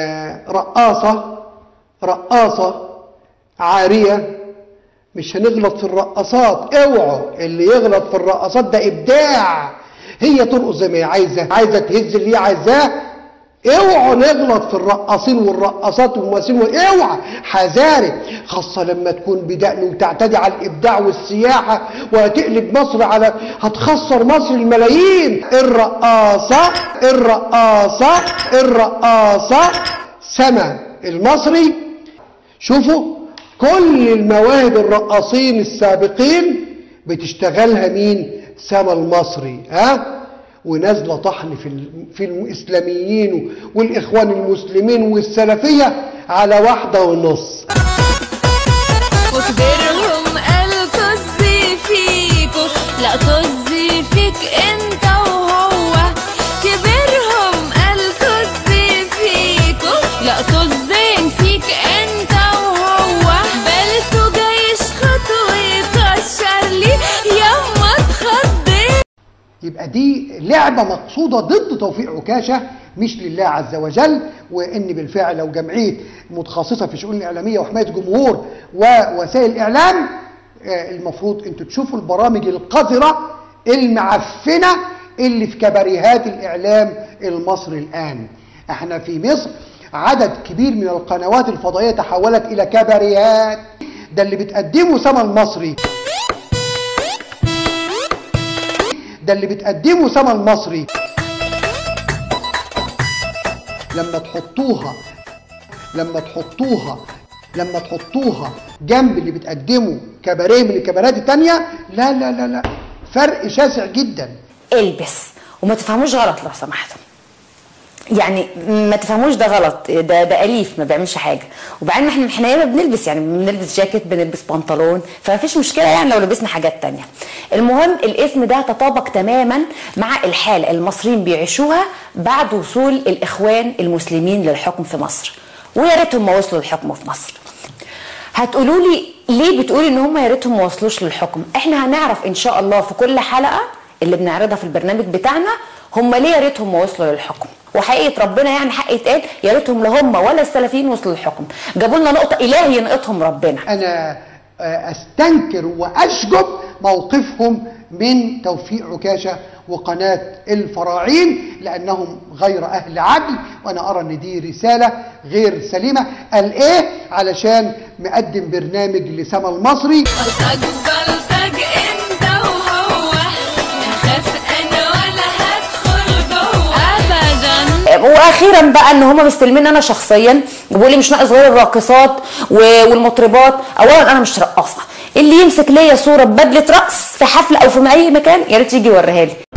رقاصة رقاصة عارية مش هنغلط في الرقصات اوعوا اللي يغلط في الرقصات ده ابداع هي ترقص زي ما هي عايزه عايزه تهز اللي هي عايزاه اوعوا نغلط في الرقاصين والرقاصات والممثلين اوعى حذاري خاصة لما تكون بدقن وتعتدي على الإبداع والسياحة وهتقلب مصر على هتخسر مصر الملايين الرقاصة الرقاصة الرقاصة سما المصري شوفوا كل المواهب الرقاصين السابقين بتشتغلها مين سما المصري ها ونازله طحن في في الاسلاميين والاخوان المسلمين والسلفيه على واحده ونص وكبرهم قال طزي فيكو لا طزي فيك انت وهو كبرهم قال طزي فيكو لا طزي فيك انت وهو بلتو جايش خطوة يكشر لي يما اتخضيت يبقى دي لعبة مقصودة ضد توفيق عكاشة مش لله عز وجل وإن بالفعل لو جمعية متخصصة في الشؤون الإعلامية وحماية الجمهور ووسائل الإعلام آه، المفروض أنتوا تشوفوا البرامج القذرة المعفنة اللي في كباريهات الإعلام المصري الآن احنا في مصر عدد كبير من القنوات الفضائية تحولت إلى كباريهات ده اللي بتقدمه سما المصري ده اللي بتقدمه سما المصري لما تحطوها لما تحطوها لما تحطوها جنب اللي بتقدمه كباريه من الكباريات التانية لا لا لا لا فرق شاسع جدا البس وما تفهموش غلط لو سمحتوا يعني ما تفهموش ده غلط ده ده اليف ما بيعملش حاجه وبعدين احنا احنا ياما بنلبس يعني بنلبس جاكيت بنلبس بنطلون فما فيش مشكله يعني لو لبسنا حاجات تانية المهم الاسم ده تطابق تماما مع الحاله المصريين بيعيشوها بعد وصول الاخوان المسلمين للحكم في مصر ويا ريتهم ما وصلوا للحكم في مصر هتقولوا لي ليه بتقولي ان هم يا ريتهم ما وصلوش للحكم احنا هنعرف ان شاء الله في كل حلقه اللي بنعرضها في البرنامج بتاعنا هم ليه يا ريتهم ما وصلوا للحكم وحقيقه ربنا يعني حق يتقال يا ريتهم لا هم ولا السلفيين وصلوا للحكم جابوا لنا نقطه الهي ينقطهم ربنا انا آه، استنكر واشجب موقفهم من توفيق عكاشه وقناه الفراعين لانهم غير اهل عدل وانا ارى ان دي رساله غير سليمه قال ايه علشان مقدم برنامج لسما المصري بلطج بلطج انت وهو هخاف انا ولا هدخل جوه ابدا واخيرا بقى ان هم مستلمين انا شخصيا بيقولوا لي مش ناقص غير الراقصات و- والمطربات اولا انا مش رقاصه اللي يمسك ليا صوره ببدله رقص في حفله او في اي مكان يا ريت يجي يوريها لي